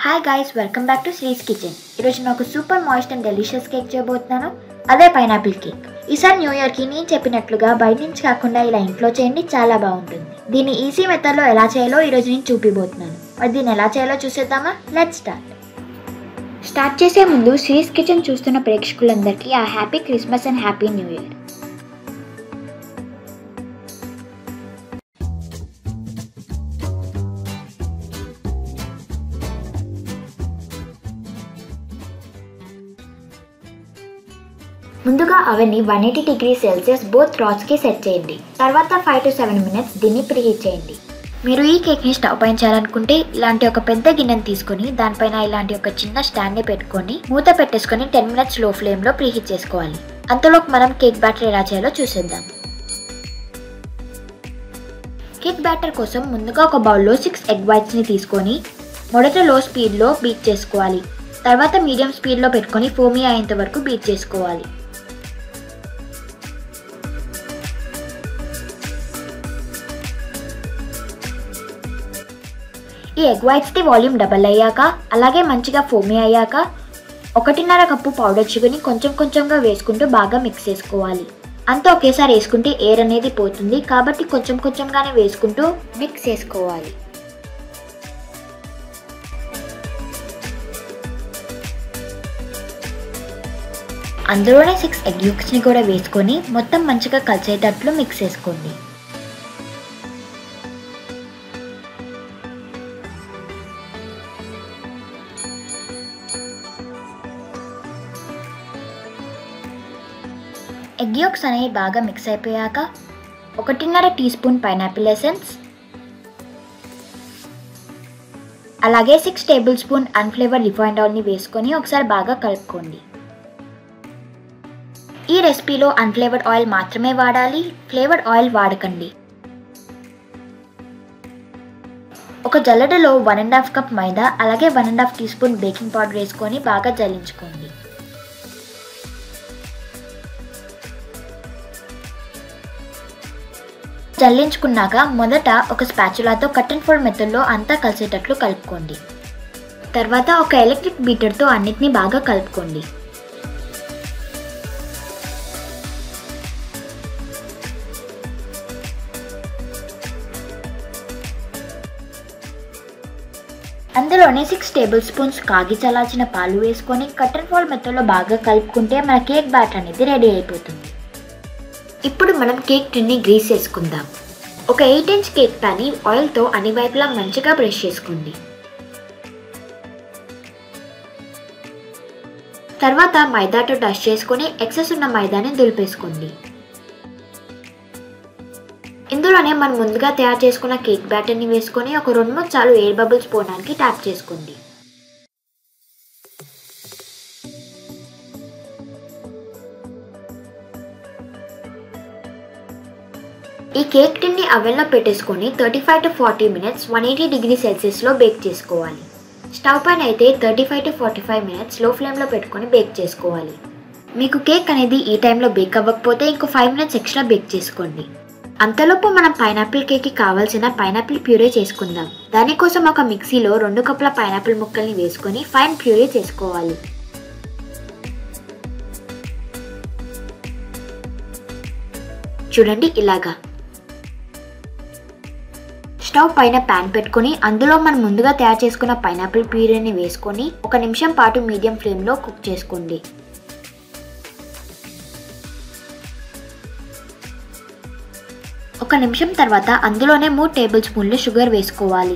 hi guys welcome back to Sri's kitchen ఈరోజు నేను ఒక super moist and delicious cake చేయబోతున్నాను అదే పైనాపిల్ కేక్ ఈసారి న్యూ ఇయర్కి నేను చెప్పినట్లుగా బయట నుంచి కాకుండా ఇలా ఇంట్లో చేయండి చాలా బాగుంటుంది దీన్ని ఈజీ మెథడ్లో ఎలా చేయాలో ఈరోజు నేను చూపిపోతున్నాను మరి దీన్ని ఎలా చేయాలో చూసేద్దామా లెట్ స్టార్ట్ స్టార్ట్ చేసే ముందు శ్రీస్ కిచెన్ చూస్తున్న ప్రేక్షకులందరికీ ఆ happy Christmas and happy new year ముందుగా అవన్నీ one eighty degree celsius both రాడ్స్కి సెట్ చేయండి తర్వాత ఫైవ్ టు సెవెన్ మినిట్స్ దీన్ని ప్రీహీట్ చేయండి మీరు ఈ కేక్ని స్టవ్ పైన చేయాలనుకుంటే ఇలాంటి ఒక పెద్ద గిన్నెని తీసుకొని దానిపైన ఇలాంటి ఒక చిన్న స్టాండ్ని పెట్టుకొని మూత పెట్టేసుకొని టెన్ మినిట్స్ లో ఫ్లేమ్లో ప్రీహీట్ చేసుకోవాలి అంతలోకి మనం కేక్ బ్యాటర్ ఎలా చేయాలో చూసేద్దాం కేక్ బ్యాటర్ కోసం ముందుగా ఒక బౌల్లో సిక్స్ ఎగ్ వైట్స్ని తీసుకొని మొదట లో స్పీడ్లో బీట్ చేసుకోవాలి తర్వాత మీడియం స్పీడ్లో పెట్టుకొని ఫోమీ అయ్యేంత వరకు బీట్ చేసుకోవాలి ఈ ఎగ్ వైట్స్ది వాల్యూమ్ డబల్ అయ్యాక అలాగే మంచిగా ఫోమీ అయ్యాక ఒకటిన్నర కప్పు పౌడర్ షుగర్ని కొంచెం కొంచెంగా వేసుకుంటూ బాగా మిక్స్ చేసుకోవాలి అంతా ఒకేసారి వేసుకుంటే ఎయిర్ అనేది పోతుంది కాబట్టి కొంచెం కొంచెంగానే వేసుకుంటూ మిక్స్ చేసుకోవాలి అందులోనే సిక్స్ ఎగ్ యూక్స్ని కూడా వేసుకొని మొత్తం మంచిగా కలిసేటట్లు మిక్స్ చేసుకోండి ఎగ్ యోక్స్ అనేవి బాగా మిక్స్ అయిపోయాక ఒకటిన్నర టీ స్పూన్ పైనాపిల్ ఎసెన్స్ అలాగే six tablespoon unflavoured refined ఆయిల్ని వేసుకొని ఒకసారి బాగా కలుపుకోండి ఈ రెసిపీలో అన్ఫ్లేవర్డ్ ఆయిల్ మాత్రమే వాడాలి ఫ్లేవర్డ్ ఆయిల్ వాడకండి ఒక జల్లెడలో వన్ అండ్ హాఫ్ కప్ మైదా అలాగే one and half teaspoon baking powder వేసుకొని బాగా జల్లించుకోండి చల్లించుకున్నాక మొదట ఒక స్పాచులాతో కట్ అండ్ ఫోల్డ్ మెథడ్లో అంతా కలిసేటట్లు కలుపుకోండి తర్వాత ఒక ఎలక్ట్రిక్ బీటర్తో అన్నిటినీ బాగా కలుపుకోండి అందులోనే సిక్స్ టేబుల్ స్పూన్స్ కాగి చల్లార్చిన పాలు వేసుకొని కట్ అండ్ ఫోల్డ్ మెథడ్లో బాగా కలుపుకుంటే మన కేక్ బ్యాటర్ అనేది రెడీ అయిపోతుంది ఇప్పుడు మనం కేక్ టిన్ని గ్రీస్ చేసుకుందాం ఒక ఎయిట్ ఇంచ్ కేక్ ప్యాన్ని ఆయిల్తో అన్ని వైపులా మంచిగా బ్రష్ చేసుకోండి తర్వాత మైదాతో డస్ట్ చేసుకొని ఎక్సెస్ ఉన్న మైదాని దులిపేసుకోండి ఇందులోనే మనం ముందుగా తయారు చేసుకున్న కేక్ బ్యాటర్ని వేసుకొని ఒక రెండు మూడు చాలు ఎయిర్ బబుల్స్ పోవడానికి ట్యాప్ చేసుకోండి ఈ కేక్ టిన్ని అవెన్లో పెట్టేసుకొని thirty five to forty minutes one eighty degree సెల్సియస్లో బేక్ చేసుకోవాలి స్టవ్ పైన అయితే thirty five to forty five minutes లో ఫ్లేమ్లో పెట్టుకొని బేక్ చేసుకోవాలి మీకు కేక్ అనేది ఈ టైంలో బేక్ అవ్వకపోతే ఇంకో ఫైవ్ మినిట్స్ ఎక్స్ట్రా బేక్ చేసుకోండి అంతలోపు మనం పైనాపిల్ కేక్కి కావాల్సిన పైనాపిల్ ప్యూరే చేసుకుందాం దానికోసం ఒక మిక్సీలో రెండు కప్పుల పైనాపిల్ ముక్కల్ని వేసుకొని ఫైన్ ప్యూరే చేసుకోవాలి చూడండి ఇలాగా స్టవ్ పైన ప్యాన్ పెట్టుకొని అందులో మనం ముందుగా తయారు చేసుకున్న పైనాపిల్ ప్యూరీని వేసుకొని ఒక నిమిషం పాటు మీడియం ఫ్లేమ్లో కుక్ చేసుకోండి ఒక నిమిషం తర్వాత అందులోనే మూడు టేబుల్ స్పూన్లు షుగర్ వేసుకోవాలి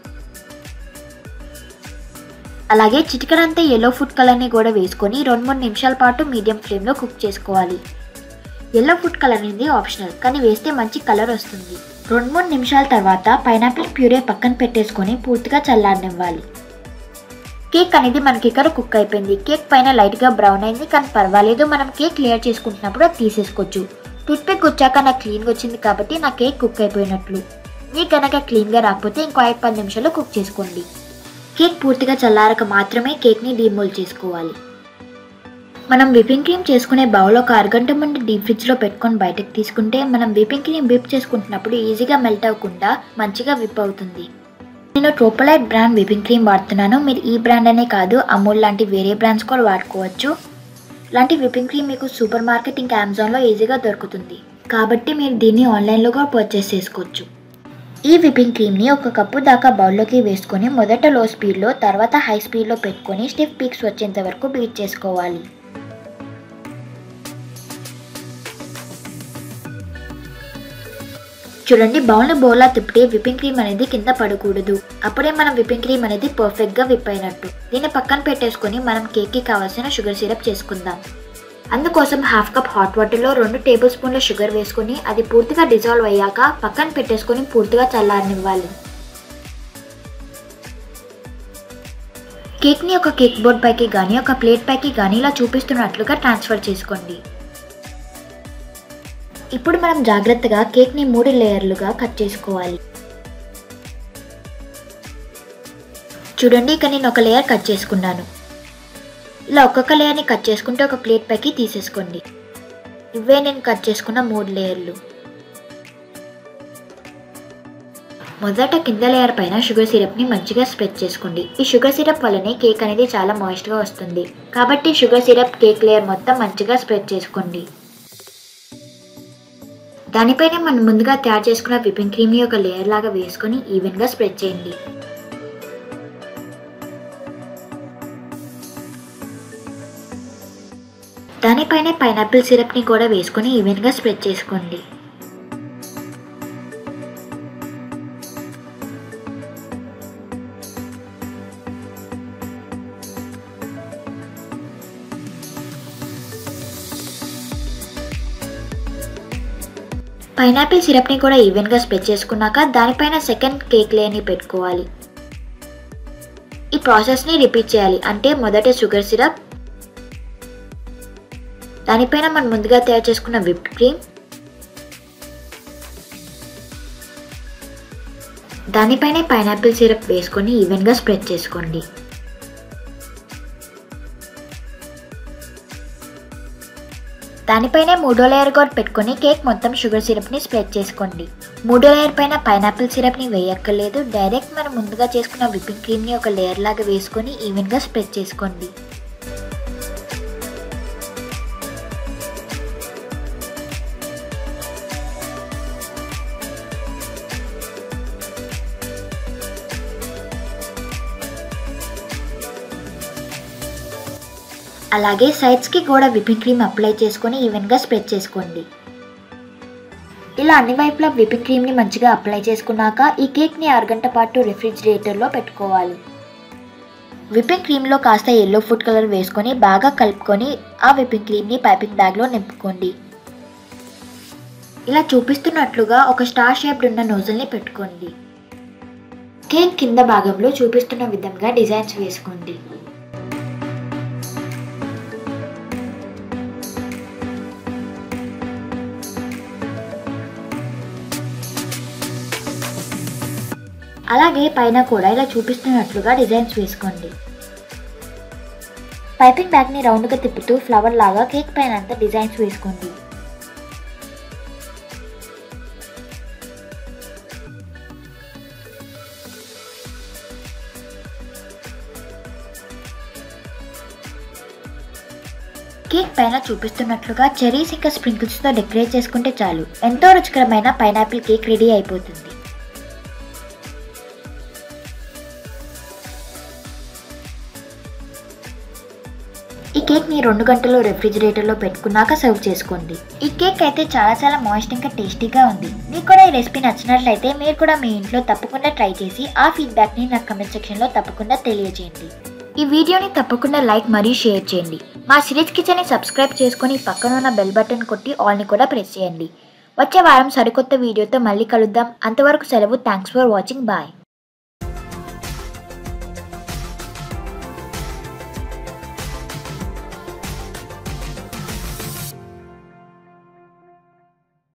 అలాగే చిటికడంతా ఎల్లో ఫుడ్ కలర్ని కూడా వేసుకొని రెండు మూడు నిమిషాల పాటు మీడియం ఫ్లేమ్లో కుక్ చేసుకోవాలి ఎల్లో ఫుడ్ కలర్ అనేది ఆప్షనల్ కానీ వేస్తే మంచి కలర్ వస్తుంది రెండు మూడు నిమిషాల తర్వాత పైనాపిల్ ప్యూరే పక్కన పెట్టేసుకొని పూర్తిగా చల్లారనివ్వాలి కేక్ అనేది మనకి ఇక్కడ కుక్ అయిపోయింది కేక్ పైన లైట్గా బ్రౌన్ అయింది కానీ పర్వాలేదు మనం కేక్ క్లియర్ చేసుకుంటున్నప్పుడు అది తీసేసుకోవచ్చు టూత్పిక్ వచ్చాక నాకు క్లీన్గా వచ్చింది కాబట్టి నా కేక్ కుక్ అయిపోయినట్లు మీకు కనుక క్లీన్గా రాకపోతే ఇంకో ఐదు పది నిమిషాలు కుక్ చేసుకోండి కేక్ పూర్తిగా చల్లారక మాత్రమే కేక్ని డీమోల్ చేసుకోవాలి మనం విపింగ్ క్రీమ్ చేసుకునే బౌల్ ఒక అరగంట ముందు డీప్ ఫ్రిడ్జ్లో పెట్టుకొని బయటకు తీసుకుంటే మనం విపింగ్ క్రీమ్ విప్ చేసుకుంటున్నప్పుడు ఈజీగా మెల్ట్ అవ్వకుండా మంచిగా విప్ అవుతుంది నేను ట్రోపోలైట్ బ్రాండ్ విపింగ్ క్రీమ్ వాడుతున్నాను మీరు ఈ బ్రాండ్ అనే కాదు అమూల్ లాంటి వేరే బ్రాండ్స్ కూడా వాడుకోవచ్చు ఇలాంటి విపింగ్ క్రీమ్ మీకు సూపర్ మార్కెట్ ఇంకా అమెజాన్లో ఈజీగా దొరుకుతుంది కాబట్టి మీరు దీన్ని ఆన్లైన్లో కూడా పర్చేస్ చేసుకోవచ్చు ఈ విపింగ్ క్రీమ్ని ఒక కప్పు దాకా బౌల్లోకి వేసుకొని మొదట లో స్పీడ్లో తర్వాత హై స్పీడ్లో పెట్టుకొని స్టిఫ్ పీక్స్ వచ్చేంత వరకు బీట్ చేసుకోవాలి చూడండి బౌల్ని బౌలా తిప్పితే విపింగ్ క్రీమ్ అనేది కింద పడకూడదు అప్పుడే మనం విపింగ్ క్రీమ్ అనేది పర్ఫెక్ట్గా విప్ అయినట్టు దీన్ని పక్కన పెట్టేసుకొని మనం కేక్కి కావాల్సిన షుగర్ సిరప్ చేసుకుందాం అందుకోసం హాఫ్ కప్ హాట్ వాటర్లో రెండు టేబుల్ స్పూన్ల షుగర్ వేసుకొని అది పూర్తిగా డిజాల్వ్ అయ్యాక పక్కన పెట్టేసుకొని పూర్తిగా చల్లారనివ్వాలి కేక్ని ఒక కేక్ బోర్డ్ పైకి కానీ ఒక ప్లేట్ పైకి కానీ ఇలా చూపిస్తున్నట్లుగా ట్రాన్స్ఫర్ చేసుకోండి ఇప్పుడు మనం జాగ్రత్తగా కేక్ని మూడు లేయర్లుగా కట్ చేసుకోవాలి చూడండి ఇక నేను ఒక లేయర్ కట్ చేసుకున్నాను ఇలా ఒక్కొక్క లేయర్ని కట్ చేసుకుంటే ఒక ప్లేట్ పైకి తీసేసుకోండి ఇవే నేను కట్ చేసుకున్న మూడు లేయర్లు మొదట కింద లేయర్ పైన షుగర్ సిరప్ని మంచిగా స్ప్రెడ్ చేసుకోండి ఈ షుగర్ సిరప్ వల్లనే కేక్ అనేది చాలా మాయిస్ట్గా వస్తుంది కాబట్టి షుగర్ సిరప్ కేక్ లేయర్ మొత్తం మంచిగా స్ప్రెడ్ చేసుకోండి దానిపైన మనం ముందుగా తయారు చేసుకున్న విపింగ్ క్రీమ్ని ఒక లేయర్ లాగా వేసుకొని ఈవెన్గా స్ప్రెడ్ చేయండి దానిపైన పైనాపిల్ సిరప్ని కూడా వేసుకొని ఈవెన్గా స్ప్రెడ్ చేసుకోండి పైనాపిల్ సిరప్ని కూడా ఈవెన్గా స్ప్రెడ్ చేసుకున్నాక దానిపైన సెకండ్ కేక్ లేయర్ని పెట్టుకోవాలి ఈ ప్రాసెస్ని రిపీట్ చేయాలి అంటే మొదట షుగర్ సిరప్ దానిపైన మనం ముందుగా తయారు చేసుకున్న విప్డ్ క్రీమ్ దానిపైన పైనాపిల్ సిరప్ వేసుకొని ఈవెన్గా స్ప్రెడ్ చేసుకోండి దానిపైనే మూడో లేయర్ కూడా పెట్టుకొని కేక్ మొత్తం షుగర్ సిరప్ని స్ప్రెడ్ చేసుకోండి మూడో లేయర్ పైన పైనాపిల్ సిరప్ని వేయక్కర్లేదు డైరెక్ట్ మనం ముందుగా చేసుకున్న విప్పింగ్ క్రీమ్ని ఒక లేయర్ లాగా వేసుకొని ఈవెన్గా స్ప్రెడ్ చేసుకోండి అలాగే సైడ్స్కి కూడా విపింగ్ క్రీమ్ అప్లై చేసుకొని ఈవెన్గా స్ప్రెడ్ చేసుకోండి ఇలా అన్ని వైపులా విపింగ్ క్రీమ్ని మంచిగా అప్లై చేసుకున్నాక ఈ కేక్ని అరగంట పాటు రిఫ్రిజిరేటర్లో పెట్టుకోవాలి విపింగ్ క్రీమ్లో కాస్త ఎల్లో ఫుడ్ కలర్ వేసుకొని బాగా కలుపుకొని ఆ విపింగ్ క్రీమ్ని పైపింగ్ బ్యాగ్లో నింపుకోండి ఇలా చూపిస్తున్నట్లుగా ఒక స్టార్ షేప్డ్ ఉన్న నోజల్ని పెట్టుకోండి కేక్ కింద భాగంలో చూపిస్తున్న విధంగా డిజైన్స్ వేసుకోండి అలాగే పైన కూడా ఇలా చూపిస్తున్నట్లుగా డిజైన్స్ వేసుకోండి పైపింగ్ బ్యాగ్ని రౌండ్గా తిప్పుతూ ఫ్లవర్ లాగా కేక్ పైన అంతా డిజైన్స్ వేసుకోండి కేక్ పైన చూపిస్తున్నట్లుగా చెరీస్ ఇంకా స్ప్రింకిల్స్తో డెకరేట్ చేసుకుంటే చాలు ఎంతో రుచికరమైన పైనాపిల్ కేక్ రెడీ అయిపోతుంది ఈ కేక్ ని రెండు గంటలు రెఫ్రిజిరేటర్లో పెట్టుకున్నాక సర్వ్ చేసుకోండి ఈ కేక్ అయితే చాలా చాలా మాయిస్ట్ ఇంకా టేస్టీగా ఉంది మీకు కూడా ఈ రెసిపీ నచ్చినట్లయితే మీరు కూడా మీ ఇంట్లో తప్పకుండా ట్రై చేసి ఆ ఫీడ్బ్యాక్ ని నాకు కమెంట్ సెక్షన్ లో తప్పకుండా తెలియజేయండి ఈ వీడియోని తప్పకుండా లైక్ మరియు షేర్ చేయండి మా సిరీస్ కిచెన్ ని సబ్స్క్రైబ్ చేసుకొని పక్కన ఉన్న బెల్ బటన్ కొట్టి ఆల్ ని కూడా ప్రెస్ చేయండి వచ్చే వారం సరికొత్త వీడియోతో మళ్ళీ కలుద్దాం అంతవరకు సెలవు థ్యాంక్స్ ఫర్ వాచింగ్ బాయ్